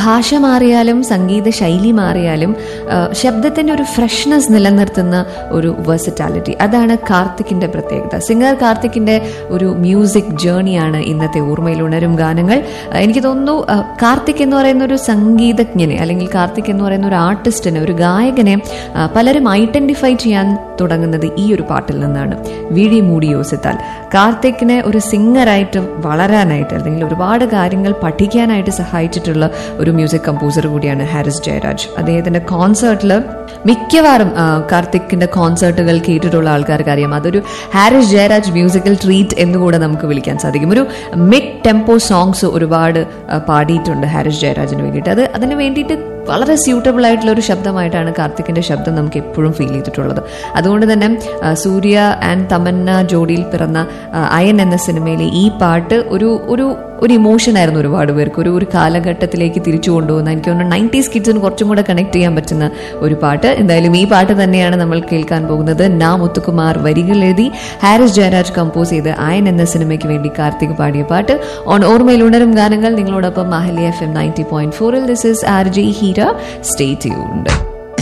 ഭാഷ മാറിയാലും സംഗീത ശൈലി മാറിയാലും ആ, ശബ്ദത്തിന്റെ ഒരു ഫ്രഷ്നെസ് നിലനിർത്തുന്ന ഒരു വെർസിറ്റാലിറ്റി അതാണ് കാർത്തിക്കിന്റെ പ്രത്യേകത സിംഗർ കാർത്തിക്കിന്റെ ഒരു മ്യൂസിക് ജേണിയാണ് ഇന്നത്തെ ഓർമ്മയിൽ ഉണരും ഗാനങ്ങൾ ആ, എനിക്ക് തോന്നുന്നു ആ, കാർത്തിക് എന്ന് പറയുന്ന ഒരു സംഗീതജ്ഞനെ അല്ലെങ്കിൽ കാർത്തിക് എന്ന് പറയുന്ന ഒരു ആർട്ടിസ്റ്റിനെ ഒരു ഗായകനെ ആ, പലരും ഐഡന്റിഫൈ ചെയ്യാൻ തുടങ്ങുന്നത് ഈ ഒരു പാട്ടിൽ നിന്നാണ് വിഴി മൂടി യോസിത്താൽ കാർത്തിക്കിനെ ഒരു സിംഗറായിട്ട് വളരാനായിട്ട് അല്ലെങ്കിൽ ഒരുപാട് കാര്യങ്ങൾ പഠിക്കാനായിട്ട് സഹായിച്ചിട്ടുള്ള ഒരു മ്യൂസിക് കമ്പോസർ കൂടിയാണ് ഹാരിസ് ജയരാജ് അദ്ദേഹത്തിന്റെ കോൺസേർട്ടിൽ മിക്കവാറും ആ, കാർത്തിക്കിന്റെ കോൺസേർട്ടുകൾ കേട്ടിട്ടുള്ള ആൾക്കാർക്ക് അറിയാം അതൊരു ഹാരിസ് ജയരാജ് മ്യൂസിക്കൽ ട്രീറ്റ് എന്നുകൂടെ നമുക്ക് വിളിക്കാൻ സാധിക്കും ഒരു മിഡ് ടെമ്പോ സോങ്സ് ഒരുപാട് ആ, പാടിയിട്ടുണ്ട് ഹാരിസ് ജയരാജിന് വേണ്ടിയിട്ട് അത് അതിന് വേണ്ടിയിട്ട് വളരെ സ്യൂട്ടബിൾ ആയിട്ടുള്ള ഒരു ശബ്ദമായിട്ടാണ് കാർത്തിക്കിന്റെ ശബ്ദം നമുക്ക് എപ്പോഴും ഫീൽ ചെയ്തിട്ടുള്ളത് അതുകൊണ്ട് തന്നെ ആ, സൂര്യ ആൻഡ് തമന്ന ജോഡിയിൽ പിറന്ന ആ, അയൻ എന്ന സിനിമയിലെ ഈ പാട്ട് ഒരു ഒരു ഒരു ഇമോഷൻ ആയിരുന്നു ഒരുപാട് പേർക്ക് ഒരു ഒരു കാലഘട്ടത്തിലേക്ക് തിരിച്ചു കൊണ്ടുപോകുന്ന എനിക്ക് തോന്നുന്നു നയൻറ്റീസ് കിഡ്സിന് കുറച്ചും കൂടെ കണക്ട് ചെയ്യാൻ പറ്റുന്ന ഒരു പാട്ട് എന്തായാലും ഈ പാട്ട് തന്നെയാണ് നമ്മൾ കേൾക്കാൻ പോകുന്നത് നാ മുത്തുകുമാർ വരികൾ എഴുതി ഹാരിസ് ജയരാജ് കമ്പോസ് ചെയ്ത് അയൻ എന്ന സിനിമയ്ക്ക് വേണ്ടി കാർത്തിക് പാടിയ പാട്ട് ഓൺ ഓർമ്മയിൽ ഉണരും ഗാനങ്ങൾ നിങ്ങളോടൊപ്പം മാഹലി എഫ് എം നയൻറ്റി പോയിന്റ് ഫോറിൽ this is R J Heera stay tuned